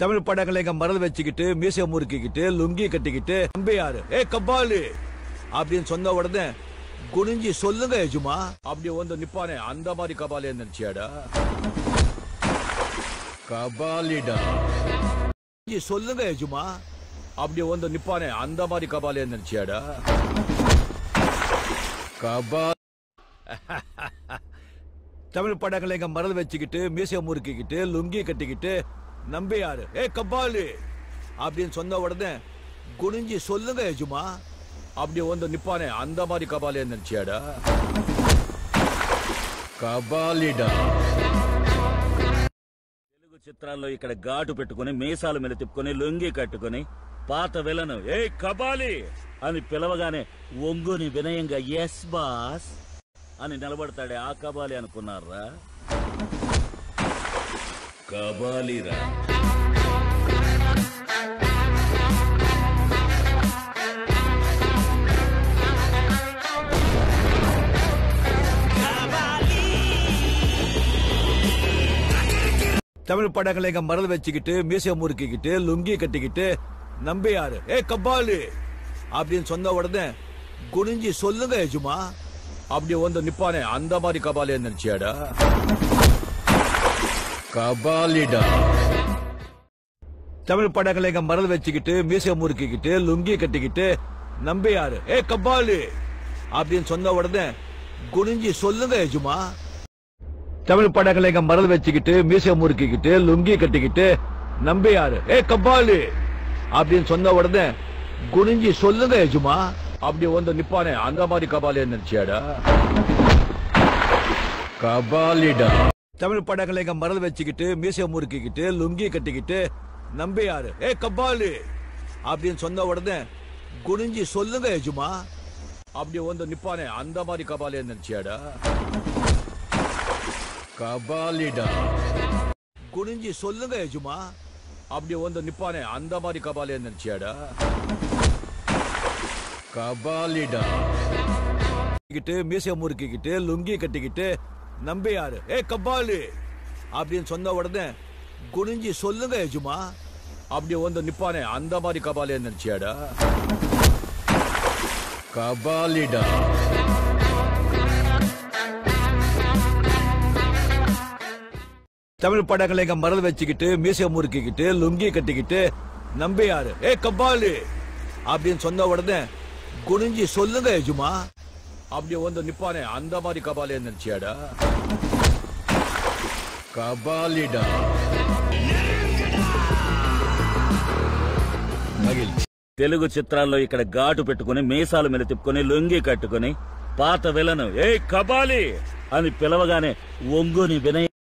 தமிழ் படங்களை இங்க மறந்து வச்சுக்கிட்டு மீசை முறுக்கிக்கிட்டு லுங்கி கட்டிக்கிட்டு நம்பியாரு ஏ கபாலு அப்படின்னு சொன்ன உடனே குனிஞ்சி சொல்லுங்க எஜுமா அப்படி வந்து நிப்பானே அந்த மாதிரி கபாலே நினைச்சியாடா கபாலிடா குனிஞ்சி சொல்லுங்க எஜுமா அப்படி வந்து நிப்பானே அந்த மாதிரி கபாலே நினைச்சியாடா கபா தமிழ் படங்களை இங்க மறந்து வச்சுக்கிட்டு மீசை முறுக்கிக்கிட்டு லுங்கி கட்டிக்கிட்டு நம்பியாரு ஏ கபாலு அப்படின்னு சொன்ன உடனே குனிஞ்சி சொல்லுங்க எஜுமா அப்படி வந்து நிப்பானே அந்த மாதிரி கபாலே நினைச்சியாடா కబాలిడా తెలుగు చిత్రాల్లో ఇక్కడ ఘాటు పెట్టుకుని మీసాల మీద తిప్పుకొని లొంగి కట్టుకుని పాత విలను ఏ కబాలి అని పిలవగానే ఒంగుని వినయంగా ఎస్ బాస్ అని నిలబడతాడే ఆ కబాలి అనుకున్నారా కబాలిరా தமிழ் படங்களை இங்க மறந்து வச்சுக்கிட்டு மீசை முறுக்கிக்கிட்டு லுங்கி கட்டிக்கிட்டு நம்பியாரு ஏ கபாலு அப்படின்னு சொன்ன உடனே குனிஞ்சி சொல்லுங்க எஜுமா அப்படி வந்து நிப்பானே அந்த மாதிரி கபாலே நினைச்சியாடா கபாலிடா தமிழ் படங்களை இங்க மறந்து வச்சுக்கிட்டு மீசை முறுக்கிக்கிட்டு லுங்கி கட்டிக்கிட்டு நம்பியாரு ஏ கபாலு அப்படின்னு சொன்ன உடனே குனிஞ்சி சொல்லுங்க எஜுமா தமிழ் படங்களை இங்க மறந்து வச்சுக்கிட்டு மீசை முறுக்கிக்கிட்டு லுங்கி கட்டிக்கிட்டு நம்பியாரு ஏ கபாலு அப்படின்னு சொன்ன உடனே குனிஞ்சி சொல்லுங்க எஜுமா அப்படி வந்து நிப்பானே அந்த மாதிரி கபாலே நினைச்சியாடா கபாலிடா தமிழ் படங்களை இங்க மறந்து வச்சுக்கிட்டு மீசை முறுக்கிக்கிட்டு லுங்கி கட்டிக்கிட்டு நம்பியாரு ஏ கபாலு அப்படின்னு சொன்ன உடனே குனிஞ்சி சொல்லுங்க எஜுமா அப்படி வந்து நிப்பானே அந்த மாதிரி கபாலே நினைச்சியாடா கபாலிடா குனிஞ்சி சொல்லுங்க எஜுமா அப்படி வந்து நிப்பானே அந்த மாதிரி கபாலே நினைச்சியாடா கபாலிடா கிட்டு மீசை முறுக்கிக்கிட்டு லுங்கி கட்டிக்கிட்டு நம்பியாரு ஏ கபாலு அப்படின்னு சொன்ன உடனே குனிஞ்சி சொல்லுங்க எஜுமா அப்படி வந்து நிப்பானே அந்த மாதிரி கபாலே நினைச்சியாடா கபாலிடா தமிழ் படங்களை இங்க மறந்து வச்சுக்கிட்டு மீசை முறுக்கிக்கிட்டு லுங்கி கட்டிக்கிட்டு நம்பியாரு ஏ கபாலு அப்படின்னு சொன்ன உடனே குனிஞ்சி சொல்லுங்க எஜுமா அப்படி வந்து நிப்பானே அந்த மாதிரி கபாலே நினைச்சியாடா கபாலிடா மகிழ்ச்சி తెలుగు చిత్రాల్లో ఇక్కడ ఘాటు పెట్టుకుని మీసాల మీద తిప్పుకొని లొంగి కట్టుకుని పాత విలను ఏ కబాలి అని పిలవగానే ఒంగుని వినయ